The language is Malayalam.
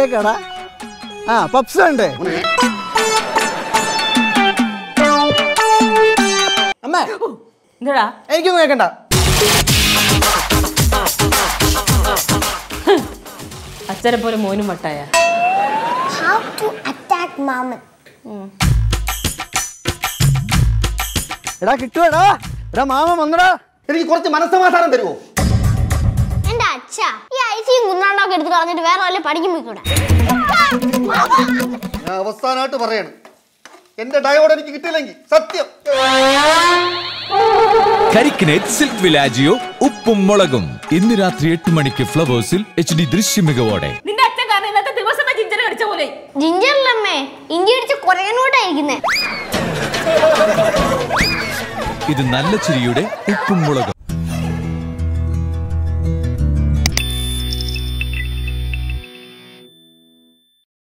കേക്കാടാ ആ പപ്സ് വേണ്ടേ അമ്മേ എന്താടാ എനിക്കൊന്നും കേൾക്കണ്ട അച്ഛനെ പോലെ മോനും വട്ടായ How to attack Maman? എടാ കിട്ടുവാടാ എടാ മാമ വന്നടാ എനിക്ക് കുറച്ച് മനസ്സമാധാനം തരുമോ എന്റെ അച്ഛ ഈ ഐസിയും കുന്നാണ്ടൊക്കെ എടുത്ത് കളഞ്ഞിട്ട് വേറെ വല്ല പഠിക്കും പോയിക്കൂടെ ഞാൻ അവസാനമായിട്ട് പറയണം എന്റെ ഡയോഡ് എനിക്ക് കിട്ടിയില്ലെങ്കിൽ സത്യം കരിക്കിനേറ്റ് സിൽക്ക് വിലാജിയോ ഉപ്പും മുളകും ഇന്ന് രാത്രി എട്ട് മണിക്ക് ഫ്ലവേഴ്സിൽ എച്ച് ഡി ദൃശ്യമികവോടെ നിന്റെ അച്ഛൻ കാരണം ഇന്നത്തെ ദിവസം ജിഞ്ചർ കടിച്ച പോലെ ജിഞ്ചറിലമ്മേ ഇഞ്ചി അടിച്ച് കുറയനോട്ടായിരിക്കുന്നേ ഇത് നല്ല ചിരിയുടെ ഉപ്പും മുളകും